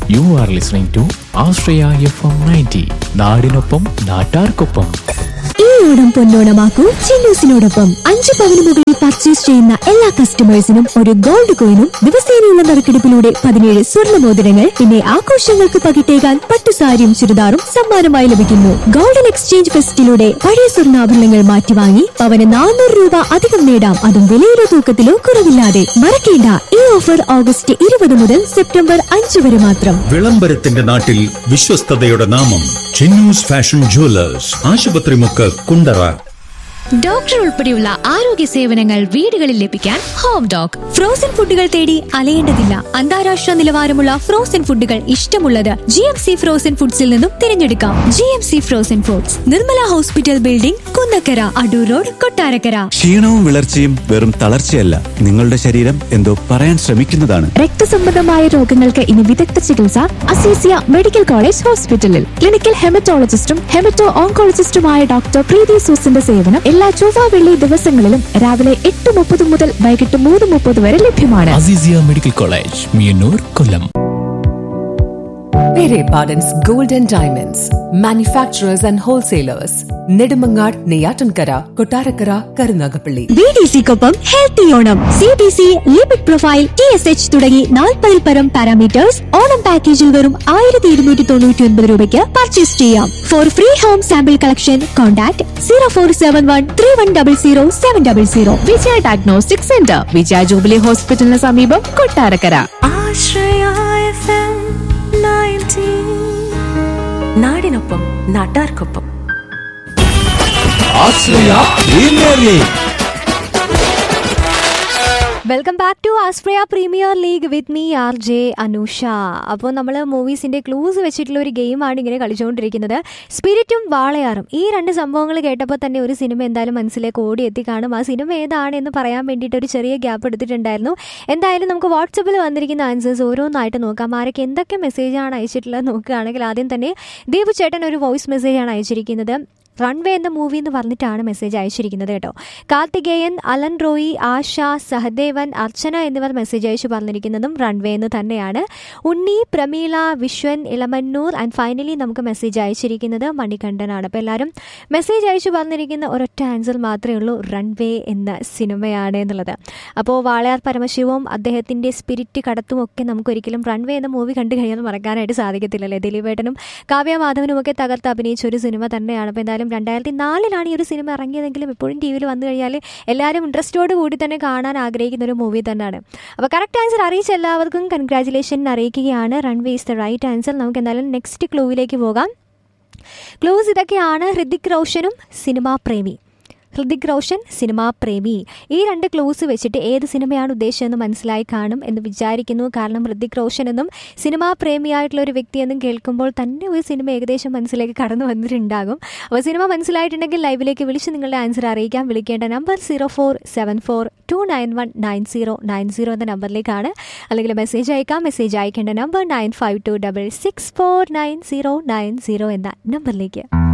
U are listening to Ashraya FM ninety നയൻറ്റി നാടിനൊപ്പം നാട്ടാർക്കൊപ്പം ഈ ഓണം പൊന്നോണമാക്കൂ ചിന്നൂസിനോടൊപ്പം അഞ്ച് പവന് മുകളിൽ പർച്ചേസ് ചെയ്യുന്ന എല്ലാ കസ്റ്റമേഴ്സിനും ഒരു ഗോൾഡ് കോയിനും ദിവസേനയുള്ള നറുക്കെടുപ്പിലൂടെ പതിനേഴ് സ്വർണ്ണ മോതിരങ്ങൾ പിന്നെ ആഘോഷങ്ങൾക്ക് പകിട്ടേകാൻ പട്ടുസാരിയും ചുരിദാറും സമ്മാനമായി ലഭിക്കുന്നു ഗോൾഡൻ എക്സ്ചേഞ്ച് ഫെസ്റ്റിലൂടെ പഴയ സ്വർണ്ണാഭരണങ്ങൾ മാറ്റി വാങ്ങി പവന് നാനൂറ് രൂപ അധികം നേടാം അതും വിലയിലോ തൂക്കത്തിലോ കുറവില്ലാതെ മറക്കേണ്ട ഈ ഓഫർ ഓഗസ്റ്റ് ഇരുപത് മുതൽ സെപ്റ്റംബർ അഞ്ച് വരെ മാത്രം വിളംബരത്തിന്റെ നാട്ടിൽ വിശ്വസ്തതയുടെ നാമം Chinnoos fashion jewellers Asupathrimukku Kundara doctor ഉൾപ്പെടെയുള്ള ആരോഗ്യ സേവനങ്ങൾ വീടുകളിൽ ലഭിക്കാൻ ഹോം ഡോക് ഫ്രോസൺ ഫുഡുകൾ തേടി അലയേണ്ടതില്ല അന്താരാഷ്ട്ര നിലവാരമുള്ള ഫ്രോസൺ ഫുഡുകൾ ഇഷ്ടമുള്ളത് ജി എം സി ഫ്രോസൺ ഫുഡ്സിൽ നിന്നും തിരഞ്ഞെടുക്കാം G M C frozen foods Nirmala hospital building Kunnakkara Adoor road Kottarakkara ക്ഷീണവും വിളർച്ചയും വെറും തളർച്ചയല്ല നിങ്ങളുടെ ശരീരം എന്തോ പറയാൻ ശ്രമിക്കുന്നതാണ് രക്തസംബന്ധമായ രോഗങ്ങൾക്ക് ഇനി വിദഗ്ധ ചികിത്സ അസീസിയ മെഡിക്കൽ കോളേജ് ഹോസ്പിറ്റലിൽ ക്ലിനിക്കൽ ഹെമറ്റോളജിസ്റ്റും ഹെമറ്റോ ഓങ്കോളജിസ്റ്റുമായ ഡോക്ടർ പ്രീതി സൂസിന്റെ സേവനം എല്ലാ ചൊവ്വ വെള്ളി ദിവസങ്ങളിലും രാവിലെ എട്ട് മുപ്പത് മുതൽ വൈകിട്ട് മൂന്ന് മുപ്പത് വരെ ലഭ്യമാണ് Aziziya medical college Meeyannoor Kollam Pere Pardon's Gold and Diamonds, manufacturers and wholesalers, Nedumangad, Neyatankara, Kotarakara, Karunagapalli. B D സിക്കൊപ്പം healthy Onam C B C limit profile T S H തുടങ്ങി നാൽപ്പതിൽ പരം പാരാമീറ്റേഴ്സ് ഓണം പാക്കേജിൽ വെറും ആയിരത്തി ഇരുന്നൂറ്റി തൊണ്ണൂറ്റി ഒൻപത് രൂപയ്ക്ക് പർച്ചേസ് ചെയ്യാം four free home sample collection contact zero four seven one three one double zero seven double zero Vijaya diagnostic centre Vijaya jubilee ഹോസ്പിറ്റലിന് സമീപം കൊട്ടാരക്കര നാടിനൊപ്പം നാട്ടാർക്കൊപ്പം വെൽക്കം ബാക്ക് ടു ആസ്പ്രയ premier league with me R J Anusha അപ്പോൾ നമ്മൾ മൂവീസിന്റെ ക്ലൂസ് വെച്ചിട്ടുള്ള ഒരു ഗെയിമാണ് ഇങ്ങനെ കളിച്ചുകൊണ്ടിരിക്കുന്നത് സ്പിരിറ്റും വാളയാറും ഈ രണ്ട് സംഭവങ്ങൾ കേട്ടപ്പോൾ തന്നെ ഒരു സിനിമ എന്തായാലും മനസ്സിലേക്ക് ഓടിയെത്തി കാണും ആ സിനിമ ഏതാണ് എന്ന് പറയാൻ വേണ്ടിയിട്ട് ഒരു ചെറിയ ഗ്യാപ്പ് എടുത്തിട്ടുണ്ടായിരുന്നു എന്തായാലും നമുക്ക് വാട്സപ്പിൽ വന്നിരിക്കുന്ന ആൻസേഴ്സ് ഓരോന്നായിട്ട് നോക്കാം ആരൊക്കെ എന്തൊക്കെ മെസ്സേജാണ് അയച്ചിട്ടുള്ളത് നോക്കുകയാണെങ്കിൽ ആദ്യം തന്നെ ദീപു ചേട്ടൻ ഒരു വോയിസ് മെസ്സേജാണ് അയച്ചിരിക്കുന്നത് റൺവേ എന്ന മൂവി എന്ന് പറഞ്ഞിട്ടാണ് മെസ്സേജ് അയച്ചിരിക്കുന്നത് കേട്ടോ കാർത്തികേയൻ അലൻ റോയി ആശ സഹദേവൻ അർച്ചന എന്നിവർ മെസ്സേജ് അയച്ചു പറഞ്ഞിരിക്കുന്നതും റൺവേ എന്ന് തന്നെയാണ് ഉണ്ണി പ്രമീള വിശ്വൻ ഇളമന്നൂർ ആൻഡ് ഫൈനലി നമുക്ക് മെസ്സേജ് അയച്ചിരിക്കുന്നത് മണികണ്ഠനാണ് അപ്പോൾ എല്ലാവരും മെസ്സേജ് അയച്ചു പറഞ്ഞിരിക്കുന്ന ഒരൊറ്റ ആൻസർ മാത്രമേ ഉള്ളൂ റൺവേ എന്ന സിനിമയാണ് എന്നുള്ളത് അപ്പോൾ വാളയാർ പരമശിവവും അദ്ദേഹത്തിൻ്റെ സ്പിരിറ്റ് കടത്തും ഒക്കെ നമുക്കൊരിക്കലും റൺവേ എന്ന മൂവി കണ്ടു കഴിഞ്ഞാൽ മറക്കാനായിട്ട് സാധിക്കത്തില്ലല്ലേ ദിലീപേട്ടനും കാവ്യ മാധവനും ഒക്കെ തകർത്ത് അഭിനയിച്ച ഒരു സിനിമ തന്നെയാണ് അപ്പോൾ എന്തായാലും രണ്ടായിരത്തി നാലിലാണ് ഈ ഒരു സിനിമ ഇറങ്ങിയതെങ്കിലും ഇപ്പോഴും ടി വിയിൽ വന്നു കഴിഞ്ഞാൽ എല്ലാവരും ഇൻട്രസ്റ്റോട് കൂടി തന്നെ കാണാൻ ആഗ്രഹിക്കുന്ന ഒരു മൂവി തന്നെയാണ് അപ്പോൾ കറക്റ്റ് ആൻസർ അറിയിച്ച എല്ലാവർക്കും കൺഗ്രാറ്റുലേഷൻ അറിയിക്കുകയാണ് runway is the right answer നമുക്ക് എന്തായാലും നെക്സ്റ്റ് ക്ലൂവിലേക്ക് പോകാം ക്ലൂസ് ഇതൊക്കെയാണ് ഹൃതിക് റോഷനും സിനിമാ പ്രേമി ഹൃതിക് റോഷൻ സിനിമാ പ്രേമി ഈ രണ്ട് ക്ലൂസ് വെച്ചിട്ട് ഏത് സിനിമയാണ് ഉദ്ദേശിച്ചതെന്ന് മനസ്സിലായി കാണും എന്ന് വിചാരിക്കുന്നു കാരണം ഹൃതിക് റോഷൻ എന്നും സിനിമാ പ്രേമിയായിട്ടുള്ള ഒരു വ്യക്തിയെന്നും കേൾക്കുമ്പോൾ തന്നെ ഒരു സിനിമ ഏകദേശം മനസ്സിലേക്ക് കടന്നു വന്നിട്ടുണ്ടാകും അപ്പോൾ സിനിമ മനസ്സിലായിട്ടുണ്ടെങ്കിൽ ലൈവിലേക്ക് വിളിച്ച് നിങ്ങളുടെ ആൻസർ അറിയിക്കാൻ വിളിക്കേണ്ട number zero four seven four two nine one nine zero nine zero എന്ന നമ്പറിലേക്കാണ് അല്ലെങ്കിൽ മെസ്സേജ് അയക്കാം മെസ്സേജ് അയക്കേണ്ട number nine five two double six four nine zero nine zero എന്ന നമ്പറിലേക്ക്